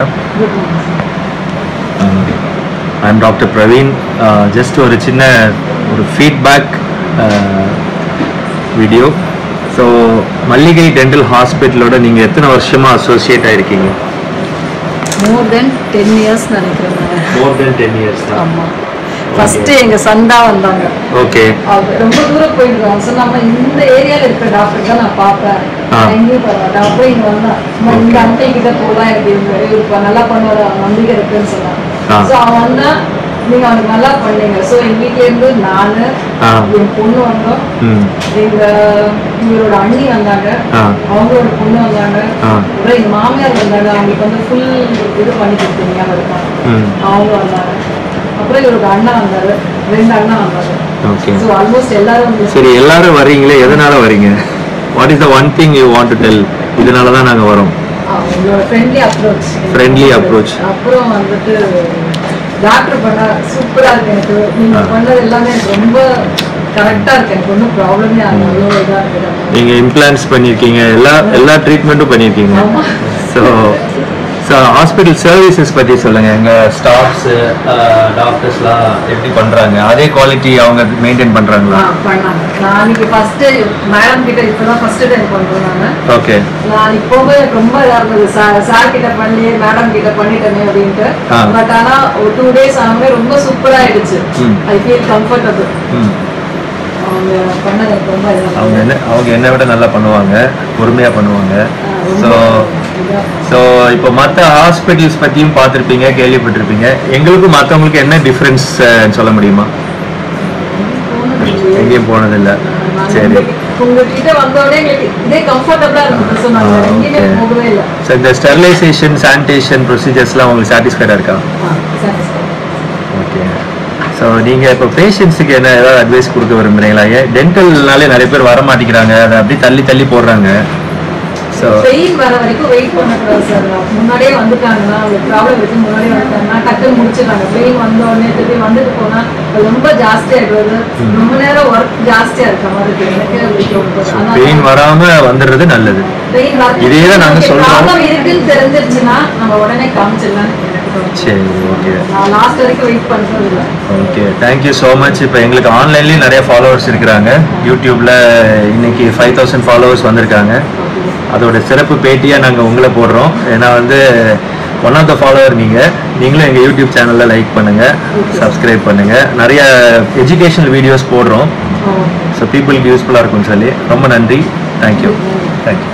I'm doctor Praveen just ஒரு சின்ன ஒரு feedback video so Mallikai dental ஹாஸ்பிட்டலோட நீங்கள் எத்தனை வருஷமாக அசோசியேட் ஆயிருக்கீங்க மோர் தென் டென் இயர்ஸ் நினைக்கிறேன் நான். மோர் தென் டென் இயர்ஸ் தான் ஆமா ஃபர்ஸ்ட் எங்க சந்தா வந்தாங்க ஓகே அவங்க ரொம்ப தூரம் போயிருக்கோம் ஸோ நம்ம இந்த ஏரியால இருக்கிற டாக்டர் தான் நான் பார்ப்பேன் ஆ. எங்கேயும் போக மாட்டேன் அப்புறம் இங்க வந்தா அம்மா, இந்த Okay. அண்டை கிட்ட போலாம் எனக்கு இந்த இருப்பா நல்லா பண்ணுவாரு அவன் நம்பிக்கை இருக்குன்னு ஆ. சொன்னான் ஸோ அவன் வந்தா நீங்க அவனுக்கு நல்லா பண்ணீங்க ஸோ எங்க வீட்ல இருந்து நானு ஆ. என் பொண்ணு வந்தோம் ம் எங்க இவரோட அண்ணி வந்தாங்க ஆ. அவங்களோட பொண்ணு வந்தாங்க ஆ. அப்புறம் எங்க மாமியார் வந்தாங்க அவங்களுக்கு வந்து ஃபுல் இது பண்ணி கொடுத்தீங்க இருக்காங்க ம் அவங்க வந்தாங்க அப்புறம் இவரோட அண்ணா வந்தாரு ரெண்டு அண்ணா வந்தாங்க ஓகே ஸோ ஆல்மோஸ்ட் எல்லாரும் வந்து சரி எல்லாரும் வர்றீங்களே எதனால வரீங்க what is the one thing you want to tell இதனால தான் நாங்கள் வரோம் அவங்களோட ஃப்ரெண்ட்லி அப்ரோச் Friendly approach. அப்புறம் வந்துட்டு டாக்டர் பண்ண சூப்பரா இருக்கு எனக்கு நீங்க ஆ. பண்ணது எல்லாமே எனக்கு ரொம்ப கரெக்டா இருக்கு எனக்கு ஒன்றும் ப்ராப்ளமே ஆகல அவ்வளோ இதா இருக்கு நீங்கள் இம்ப்ளான்ஸ் பண்ணியிருக்கீங்க எல்லா எல்லா ட்ரீட்மெண்ட்டும் பண்ணியிருக்கீங்க ஆமா. ஸோ ஸோ ஹாஸ்பிட்டல் சர்வீசஸ் பற்றி சொல்லுங்கள் எங்கள் ஸ்டாஃப்ஸு டாக்டர்ஸ்லாம் எப்படி பண்ணுறாங்க அதே குவாலிட்டி அவங்க மெயின்டைன் ஆ, பண்ணுறாங்களா பண்ணாங்க நான் அன்னைக்கு ஃபர்ஸ்ட் மேடம் கிட்ட இப்பதான் ஃபர்ஸ்ட் டைம் பண்றேன் நான் ஓகே நான் இப்போவே எனக்கு ரொம்ப இதா இருந்தது சார் சார் கிட்ட பண்ணி மேடம் கிட்ட பண்ணிட்டேனே அப்படின்ட்டு ஆ. பட் ஆனா ஒரு டூ டேஸ் ஆனமே ரொம்ப சூப்பரா ஆயிடுச்சு ம். ஐ ஃபீல் கம்ஃபர்டபுள் ம் அவங்க பண்ணது எனக்கு ரொம்ப இதா அவங்க என்ன அவங்க என்னை விட நல்லா பண்ணுவாங்க பொறுமையாக பண்ணுவாங்க ஸோ ஸோ இப்போ மற்ற ஹாஸ்பிட்டல்ஸ் பற்றியும் பார்த்துருப்பீங்க கேள்விப்பட்டிருப்பீங்க எங்களுக்கும் மற்றவங்களுக்கு என்ன டிஃப்ரென்ஸ் சொல்ல முடியுமா எங்கேயும் போனதில்லை சரி உங்ககிட்ட வந்தோடனே எங்களுக்கு இதே கம்ஃபர்டபுளா இருந்தது ஸோ நாங்க ஆ, எங்கேயுமே okay. போகவே இல்லை ஸோ இந்த ஸ்டெரிலைசேஷன் சானிடேஷன் ப்ரொசீஜர்ஸ்லாம் உங்களுக்கு சாட்டிஸ்ஃபைடாக இருக்கா ஆ, சரி, சரி. ஓகே ஸோ நீங்கள் இப்போ பேஷண்ட்ஸுக்கு என்ன ஏதாவது அட்வைஸ் கொடுக்க விரும்புறீங்களா ஏன் டென்டல்னாலே நிறைய பேர் வர மாட்டேங்கிறாங்க அதை அப்படியே தள்ளி தள்ளி போடுறாங்க ஸோ பெயின் வர வரைக்கும் வெயிட் பண்ணக்கூடாது சார் முன்னாடியே வந்துட்டாங்கன்னா அவங்களுக்கு ப்ராப்ளம் இருக்கு முன்னாடியே வந்துட்டாங்கன்னா டக்குன்னு முடிச்சிடறாங்க பெயின் வந்த உடனே திருப்பி வந்துட்டு போனா அது ரொம்ப ஜாஸ்தியா இருக்குது ரொம்ப நேரம் ஒர்க் ஜாஸ்தியா இருக்க மாதிரி இருக்கு எனக்கு அப்படி தோணுது. அதனால பெயின் வராமல் வந்துடுறது நல்லது பெயின் வர- இதே தான் நாங்க Okay, சொல்றோம். problem இருக்குன்னு தெரிஞ்சிருச்சுன்னா நம்ம உடனே காமிச்சிடலாம் எனக்கு தோணுது. சரி ஓகே நான் லாஸ்ட் வரைக்கும் வெயிட் பண்றது இல்லை ஓகே தேங்க்யூ ஸோ மச் இப்போ எங்களுக்கு ஆன்லைன்லேயும் நிறைய ஃபாலோவர்ஸ் இருக்கிறாங்க யூடியூப்பில் இன்னைக்கு ஃபைவ் தௌசண்ட் ஃபாலோவர்ஸ் வந்திருக்காங்க அதோட சிறப்பு பேட்டியாக நாங்கள் உங்களை போடுறோம் ஏன்னா வந்து ஒன் ஆஃப் த ஃபாலோவர் நீங்கள் நீங்களும் எங்கள் யூடியூப் சேனலில் லைக் பண்ணுங்கள் சப்ஸ்கிரைப் பண்ணுங்கள் நிறைய எஜுகேஷனல் வீடியோஸ் போடுறோம் ஸோ பீப்புளுக்கு யூஸ்ஃபுல்லாக இருக்கும்னு சொல்லி ரொம்ப நன்றி தேங்க்யூ தேங்க்யூ